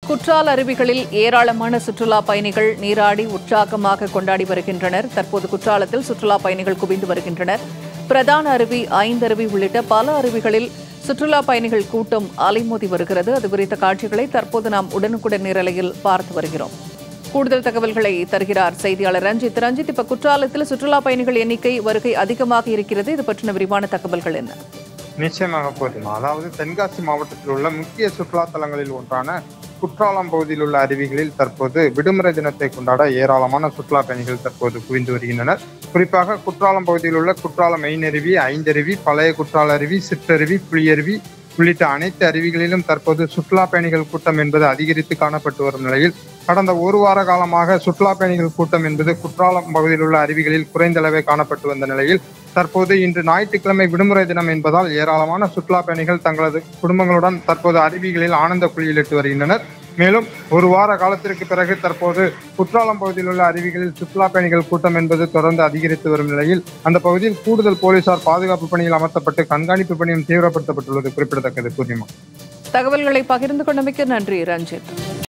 குற்றால அருவிகளில் ஏராளமான சுற்றுலா பயணிகள் நீராடி உற்சாகமாக கொண்டாடி வருகின்றனர் தற்போது குற்றாலத்தில் சுற்றுலா பயணிகள் குவிந்து வருகின்றனர் பிரதான அருவி ஐந்தருவி உள்ளிட்ட பல அருவிகளில் சுற்றுலா பயணிகள் கூட்டம் அலைமோதி வருகிறது அது குறித்த காட்சிகளை தற்போது நாம் உடனுக்குடன் நேரலையில் பார்த்து வருகிறோம் கூடுதல் தகவல்களை தருகிறார் செய்தியாளர் ரஞ்சித் ரஞ்சித் இப்ப குற்றாலத்தில் சுற்றுலா பயணிகள் எண்ணிக்கை வருகை அதிகமாக இருக்கிறது இது பற்றின விரிவான தகவல்கள் என்ன நிச்சயமாக போதுமா அதாவது தென்காசி மாவட்டத்தில் உள்ள முக்கிய சுற்றுலா தலங்களில் ஒன்றான குற்றாலம் பகுதியில் உள்ள அருவிகளில் தற்போது விடுமுறை தினத்தை கொண்டாட ஏராளமான சுற்றுலா பயணிகள் தற்போது குவிந்து வருகின்றனர் குறிப்பாக குற்றாலம் பகுதியில் உள்ள குற்றாலம் மெயின் அருவி ஐந்தருவி பழைய குற்றால அருவி சிற்றருவி புளியருவி உள்ளிட்ட அனைத்து அருவிகளிலும் தற்போது சுற்றுலா பயணிகள் கூட்டம் என்பது அதிகரித்து காணப்பட்டு வரும் நிலையில் கடந்த ஒரு வார காலமாக சுற்றுலா பயணிகள் கூட்டம் என்பது குற்றாலம் பகுதியில் உள்ள அருவிகளில் குறைந்த அளவே காணப்பட்டு வந்த நிலையில் தற்போது இன்று ஞாயிற்றுக்கிழமை விடுமுறை தினம் என்பதால் ஏராளமான சுற்றுலா பயணிகள் தங்களது குடும்பங்களுடன் தற்போது அருவிகளில் ஆனந்த குளியலிட்டு வருகின்றனர் மேலும் ஒரு வார காலத்திற்கு பிறகு தற்போது குற்றாலம் பகுதியில் உள்ள அருவிகளில் சுற்றுலா பயணிகள் கூட்டம் என்பது தொடர்ந்து அதிகரித்து வரும் நிலையில் அந்த பகுதியில் கூடுதல் போலீசார் பாதுகாப்பு பணியில் அமர்த்தப்பட்டு கண்காணிப்பு பணியும் தீவிரப்படுத்தப்பட்டுள்ளது குறிப்பிடத்தக்கது பூர்ணிமா தகவல்களை பகிர்ந்து கொண்டமைக்கு நன்றி ரஞ்சித்